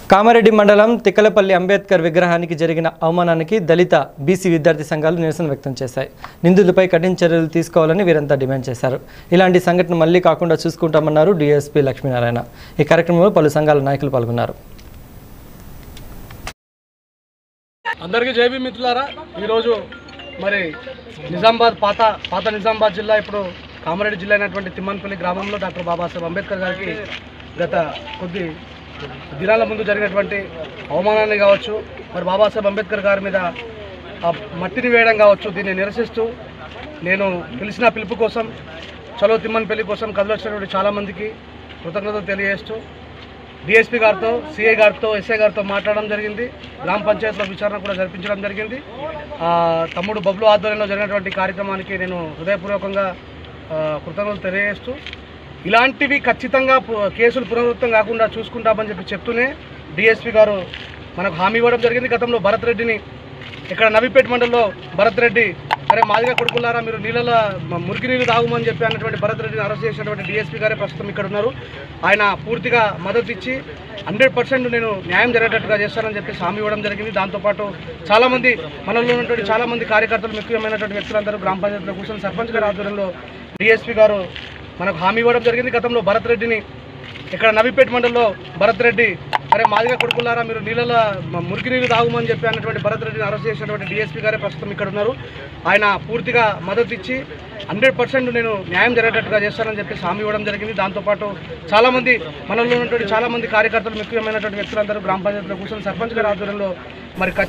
కామారెడ్డి మండలం తిక్కలపల్లి అంబేద్కర్ విగ్రహానికి జరిగిన అవమానానికి దళిత బీసీ విద్యార్థి సంఘాలు నిరసన వ్యక్తం చేశాయి నిందితులపై కఠిన చర్యలు తీసుకోవాలని వీరంతా డిమాండ్ చేశారు ఇలాంటి సంఘటన మళ్లీ కాకుండా చూసుకుంటామన్నారు డీఎస్పీ లక్ష్మీనారాయణ ఈ కార్యక్రమంలో పలు సంఘాల నాయకులు పాల్గొన్నారు అందరికీ జైబీ మిత్రులారా ఈరోజు మరి నిజామాబాద్ పాత పాత నిజామాబాద్ జిల్లా ఇప్పుడు కామారెడ్డి జిల్లా అయినటువంటి తిమ్మన్పల్లి గ్రామంలో డాక్టర్ బాబాసాహెబ్ అంబేద్కర్ గారికి గత కొద్ది దినాల ముందు జరిగినటువంటి అవమానాన్ని కావచ్చు మరి బాబాసాహెబ్ అంబేద్కర్ గారి మీద ఆ మట్టిని వేయడం కావచ్చు దీన్ని నిరసిస్తూ నేను పిలిచిన పిలుపు కోసం చలో తిమ్మన్పల్లి కోసం కదిలొచ్చినటువంటి చాలామందికి కృతజ్ఞతలు తెలియజేస్తూ డిఎస్పీ గారితో సిఐ గారితో ఎస్ఐ గారితో మాట్లాడడం జరిగింది గ్రామ పంచాయతీలో విచారణ కూడా జరిపించడం జరిగింది ఆ, తమ్ముడు బబ్లు ఆధ్వర్యంలో జరిగినటువంటి కార్యక్రమానికి నేను హృదయపూర్వకంగా ఆ, కృతజ్ఞతలు తెలియజేస్తూ ఇలాంటివి ఖచ్చితంగా పు- కేసులు పునరావృతం కాకుండా చూసుకుంటామని చెప్పి చెప్తూనే డిఎస్పీ గారు మనకు హామీ ఇవ్వడం జరిగింది గతంలో భరత్ రెడ్డిని ఇక్కడ నవీపేట మండలంలో భరత్ రెడ్డి అరే మాదిగా కొడుకులారా మీరు నీళ్ళలో మ- మురికి నీళ్ళు తాగుమని చెప్పి అన్నటువంటి భరత్ రెడ్డిని అరెస్ట్ చేసినటువంటి డిఎస్పీ గారే ప్రస్తుతం ఇక్కడ ఉన్నారు ఆయన పూర్తిగా మద్దతు ఇచ్చి హండ్రెడ్ పర్సెంట్ నేను న్యాయం జరిగేటట్టుగా చేస్తానని చెప్పి హామీ ఇవ్వడం జరిగింది దాంతోపాటు చాలామంది మనలో ఉన్నటువంటి చాలామంది కార్యకర్తలు ముఖ్యమైనటువంటి వ్యక్తులందరూ గ్రామ పంచాయతీలో కూర్చొని సర్పంచ్ గారి ఆధ్వర్యంలో డిఎస్పీ గారు మనకు హామీ ఇవ్వడం జరిగింది గతంలో భరత్ రెడ్డిని ఇక్కడ నవీపేట మండలంలో భరత్ రెడ్డి అరే మాదిగా కొడుకులారా మీరు నీళ్ళలో మ- మురికి నీళ్ళు తాగుమని చెప్పి అన్నటువంటి భరత్ రెడ్డిని అరెస్ట్ చేసినటువంటి డిఎస్పీ గారే ప్రస్తుతం ఇక్కడ ఉన్నారు ఆయన పూర్తిగా మద్దతు ఇచ్చి హండ్రెడ్ పర్సెంట్ నేను న్యాయం జరిగేటట్టుగా చేస్తానని చెప్పి హామీ ఇవ్వడం జరిగింది దాంతోపాటు చాలామంది మనలో ఉన్నటువంటి చాలామంది కార్యకర్తలు ముఖ్యమైనటువంటి వ్యక్తులందరూ గ్రామ పంచాయతీలో కూర్చొని సర్పంచ్ గారి ఆధ్వర్యంలో మరి ఖచ్చితంగా